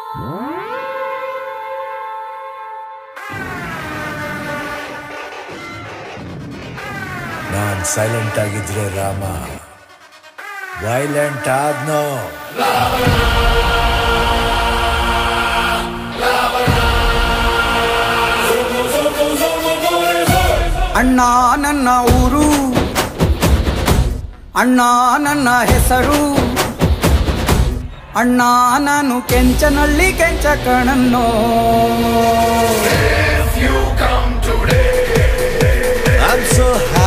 ನಾನ್ silent ಆಗಿದ್ರೆ Rama violent ಆದ್ನೋ ಅಣ್ಣ ನನ್ನ ಊರು ಅಣ್ಣ ನನ್ನ ಹೆಸರು ಅಣ್ಣ ನಾನು ಕೆಂಚನಳ್ಳಿ ಕೆಂಚ ಕಣನ್ನೋ I'm so